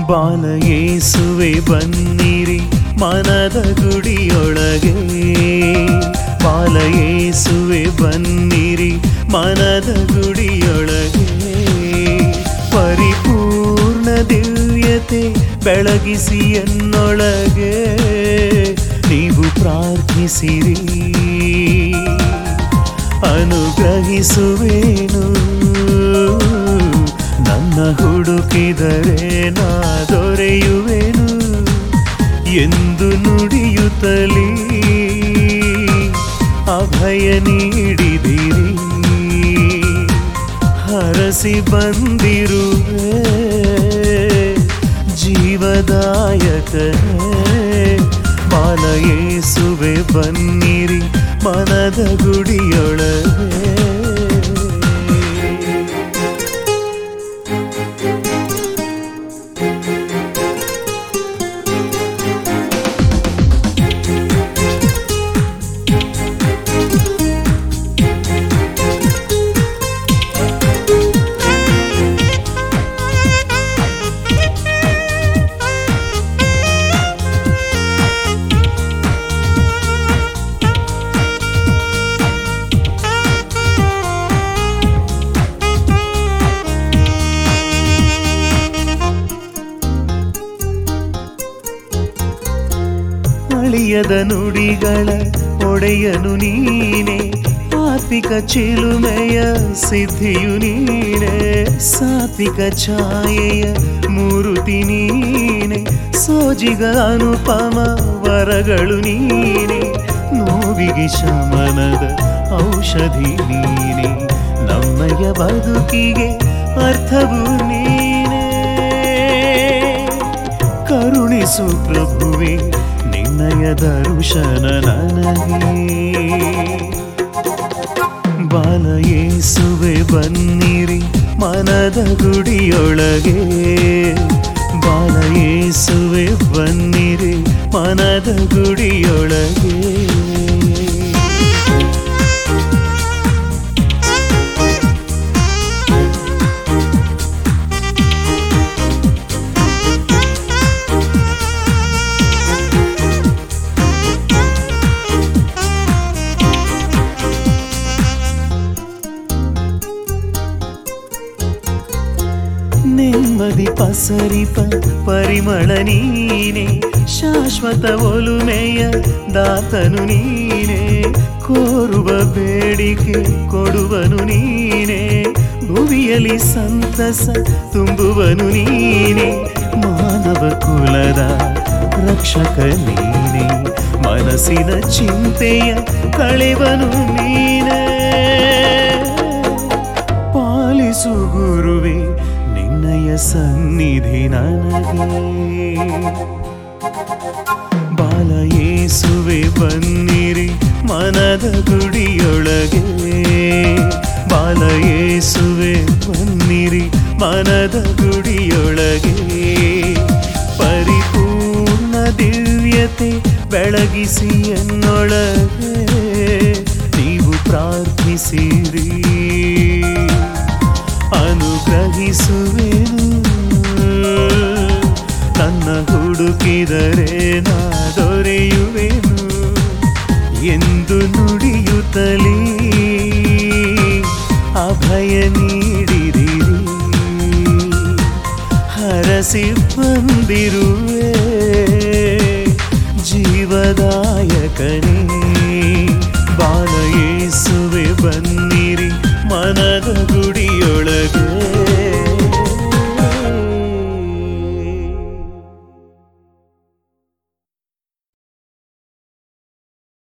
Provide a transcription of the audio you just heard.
ಬಾಲ ಯೇಸುವೆ ಬನ್ನಿರಿ ಮನದ ಗುಡಿಯೊಳಗೆ ಬಾಲ ಯೇಸುವೆ ಬನ್ನಿರಿ ಮನದ ಗುಡಿಯೊಳಗೆ ಪರಿಪೂರ್ಣ ದಿವ್ಯತೆ ಬೆಳಗಿಸಿ ಎನ್ನೊಳಗೆ ನೀವು ಪ್ರಾರ್ಥಿಸಿರಿ ಅನುಗ್ರಹಿಸುವೇನು ನನ್ನ ಹುಡುಕಿದರೆ ನಾ ದೊರೆಯುವೆನು ಎಂದು ನುಡಿಯುತ್ತಲೇ ಅಭಯ ನೀಡಿದಿರಿ ಹರಸಿ ಬಂದಿರುವೆ ಜೀವದಾಯಕನೇ ಬಾಲ ಯೇಸುವೆ ಬನ್ನಿರಿ ಮನದ ಗುಡಿಯೊಳಗೆ ಅಳಿಯದ ನುಡಿಗಳ ಒಡೆಯನು ನೀನೆ ಆತ್ಮಿಕ ಚಿಲುಮೆಯ ಸಿದ್ಧಿಯು ನೀನೆ ಸಾತ್ವಿಕ ಛಾಯೆಯ ಮೂರುತಿ ನೀನೆ ಸೋಜಿಗ ಅನುಪಮ ವರಗಳು ನೀನೆ ನೋವಿಗೆ ಶಮನದ ಔಷಧಿ ನೀನೆ ನಮ್ಮಯ ಬದುಕಿಗೆ ಅರ್ಥವು ನೀನೇ ಕರುಣಿಸು ಪ್ರಭುವೆ ನಿನ್ನಯ ದರುಶನ ನನಗೆ ಬಾಲ ಯೇಸುವೆ ಬನ್ನಿರಿ ಮನದ ಗುಡಿಯೊಳಗೆ ಬಾಲ ಯೇಸುವೆ ಬನ್ನಿರಿ ಮನದ ಗುಡಿಯೊಳಗೆ ನೆಮ್ಮದಿ ಪಸರಿಪ ಪರಿಮಳ ನೀನೆ ಶಾಶ್ವತ ಒಲುಮೆಯ ದಾತನು ನೀನೆ ಕೋರುವ ಬೇಡಿಕೆ ಕೊಡುವನು ನೀನೆ ಭುವಿಯಲ್ಲಿ ಸಂತಸ ತುಂಬುವನು ನೀನೆ ಮಾನವ ಕುಲದ ರಕ್ಷಕ ನೀನೆ ಮನಸ್ಸಿನ ಚಿಂತೆಯ ಕಳೆವನು ನೀನೆ ಪಾಲಿಸು ಗುರುವೆ ನಿನ್ನಯ ಸನ್ನಿಧಿ ನನಗೆ ಬಾಲ ಯೇಸುವೆ ಬನ್ನಿರಿ ಮನದ ಗುಡಿಯೊಳಗೆ ಬಾಲ ಯೇಸುವೆ ಬನ್ನಿರಿ ಮನದ ಗುಡಿಯೊಳಗೆ ಪರಿಪೂರ್ಣ ದಿವ್ಯತೆ ಬೆಳಗಿಸಿ ಎನ್ನೊಳಗೆ ನೀವು ಪ್ರಾರ್ಥಿಸಿರಿ ಅನುಗ್ರಹಿಸುವೆನು ನನ್ನ ಹುಡುಕಿದರೆ ನಾ ದೊರೆಯುವೆನು ಎಂದು ನುಡಿಯುತ್ತಲೇ ಅಭಯ ನೀಡಿದಿರಿ ಹರಸಿ ಬಂದಿರುವೆ ಜೀವದಾಯಕನೇ